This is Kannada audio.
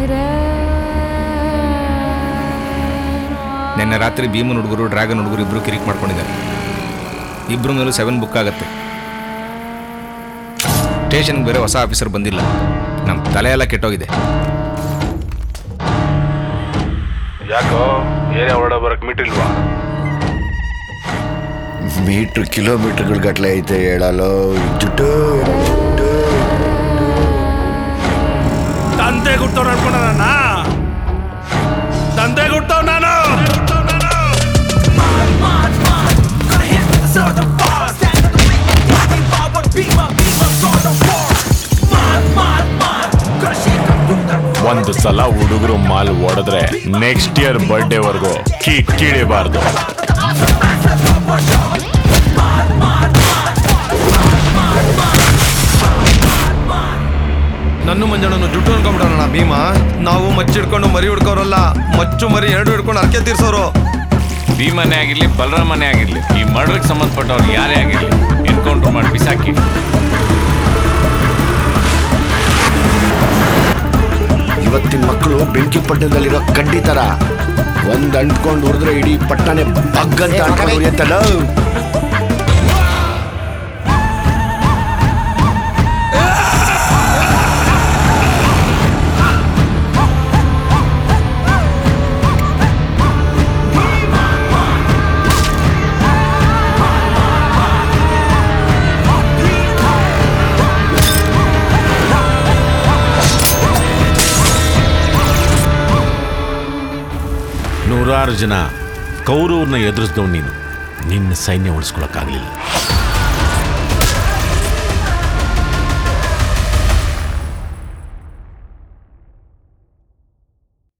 ನಿನ್ನೆ ರಾತ್ರಿ ಭೀಮನ್ ಹುಡುಗರು ಡ್ರ್ಯಾಗನ್ ಹುಡುಗರು ಇಬ್ರು ಕಿರಿಕ್ ಮಾಡ್ಕೊಂಡಿದ್ದಾರೆ ಇಬ್ರು ಮೇಲೂ ಸೆವೆನ್ ಬುಕ್ ಆಗತ್ತೆ ಸ್ಟೇಷನ್ಗೆ ಬೇರೆ ಹೊಸ ಆಫೀಸರ್ ಬಂದಿಲ್ಲ ನಮ್ಮ ತಲೆ ಎಲ್ಲ ಕೆಟ್ಟೋಗಿದೆ ಯಾಕೋ ಏರಿಯಾ ಹೊರಡ ಬರಕ್ ಮೀಟಿಲ್ವಾ ಮೀಟ್ರ್ ಕಿಲೋಮೀಟರ್ಗಳ ಗಟ್ಲೆ ಐತೆ ಹೇಳಲು ಜುಟ್ಟು ಜುಟ್ಟು. ತಂದೆ ಗುಟ್ಟವ್ ನಡ್ಕೊಂಡ ನನ್ನ ತಂದೆ ಗುಟ್ಟವ್ ನಾನು ಒಂದು ಸಲ ಹುಡುಗರು ಮಾಲ್ ಓಡಿದ್ರೆ ನೆಕ್ಸ್ಟ್ ಇಯರ್ ಬರ್ಡೇವರೆಗೂ ಕಿಕ್ಕಿಡಿಬಾರ್ದು ನನ್ನ ಮಂಜಣ್ಣನು ಜುಟ್ಟು ಅನ್ಕೊಂಡ್ಬಿಡೋಣ ಭೀಮಾ ನಾವು ಮಚ್ಚಿ ಹಿಡ್ಕೊಂಡು ಮರಿ ಹಿಡ್ಕೋರಲ್ಲ ಮಚ್ಚು ಮರಿ ಎರಡು ಹಿಡ್ಕೊಂಡು ಅರ್ಕೆ ತೀರ್ಸೋರು ಭೀಮನೆ ಆಗಿರ್ಲಿ ಬಲರಾಮನೇ ಆಗಿರ್ಲಿ ಈ ಮರ್ಡರ್ಗೆ ಸಂಬಂಧಪಟ್ಟವ್ರು ಯಾರೇ ಆಗಿರ್ಲಿ ಎನ್ಕೌಂಟರ್ ಮಾಡಿ ಬಿಸಾಕಿ ಇವತ್ತಿನ ಮಕ್ಕಳು ಬೆಂಕಿ ಪಟ್ಟಣದಲ್ಲಿರೋ ಕಡ್ಡಿ ತರ ಒಂದ್ ಅಂಟ್ಕೊಂಡು ಉರಿದ್ರೆ ಇಡೀ ಪಟ್ಟಣನೇ ಬಗ್ಗಂತ ಅಂಟ್ಕೊಂಡು ಉರಿಯತ್ತಲ್ಲ ನೂರಾರು ಜನ ಕೌರವ್ರನ್ನ ಎದುರಿಸಿದವ್ ನೀನು ನಿನ್ನ ಸೈನ್ಯ ಉಳಿಸ್ಕೊಳಕ್ಕಾಗಲಿಲ್ಲ